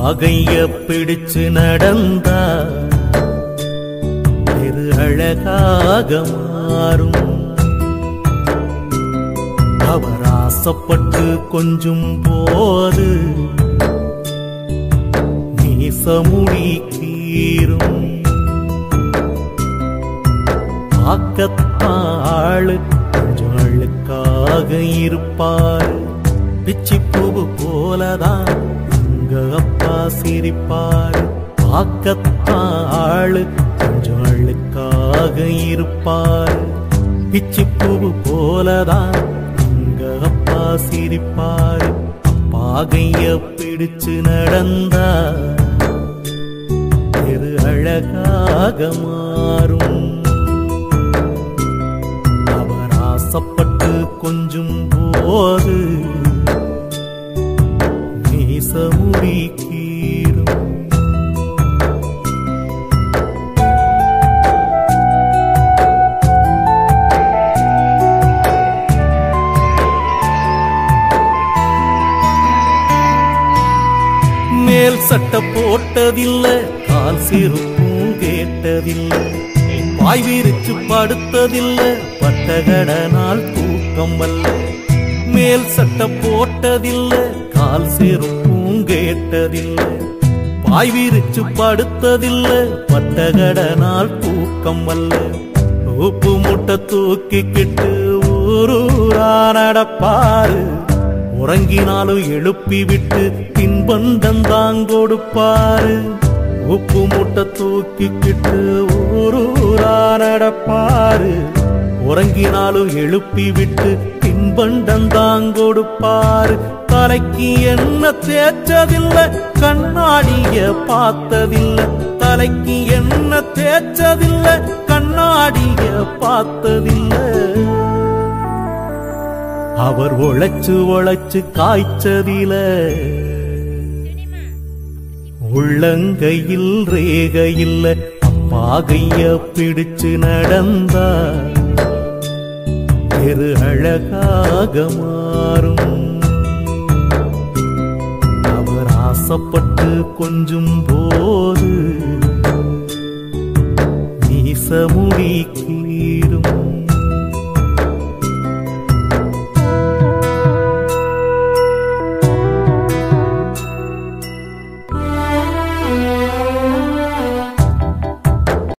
பாகைய பிடிச்சு நடந்தா பெரு அழகாக மாறும் அவர் ஆசைப்பட்டு கொஞ்சும் போது மீசமுடி கீரும் பார்க்கத்தாள் கொஞ்சம் அழுக்காக இருப்பார் பிச்சிப்பூவு போலதான் உங்க அப்பா சிரிப்பார் பார்க்கத்தாள் கொஞ்சம் அழுக்காக இருப்பார் பிச்சிப்பூவு போலதான் உங்க அப்பா சிரிப்பார் பாகைய பிடிச்சு நடந்தா பெரு அழகாக மாறும் அவர் ஆசைப்பட்டு கொஞ்சும் போது மீசமுடி கீரும் மேல் சட்டை போட்டதில்லை கால் செருப்பும் கேட்டதில்லை வாய் விரிச்சு படுத்ததில்லை பட்டகடனால் தூக்கம் வல்ல மேல் சட்டை போட்டதில்லை கால் செருப்பும் கேட்டதில்லை வாய் விரிச்சு படுத்ததில்லை பட்டகடனால் தூக்கம் வல்ல உப்பு முட்டை தூக்கிக்கிட்டு ஊரூரா நடப்பாரு உறங்கினாலும் எழுப்பி விட்டு பின்பண்டம் தான் கொடுப்பாரு உப்பு முட்டை தூக்கிக்கிட்டு ஊரூரா நடப்பாரு உறங்கினாலும் எழுப்பி விட்டு பின்பண்டம் தான் கொடுப்பாரு தலைக்கு என்ன தேய்ச்சதில்லை கண்ணாடிய பார்த்ததில்லை தலைக்கு என்ன தேய்ச்சதில்லை கண்ணாடிய பார்த்ததில்லை அவர் உழைச்சு உழைச்சு காய்ச்சதில உள்ளங்கையில் ரேகையில் அப்பாகைய பிடிச்சு நடந்தா பெரு அழகாக மாறும் அவர் ஆசைப்பட்டு கொஞ்சும் போது மீசமுடி கீரும்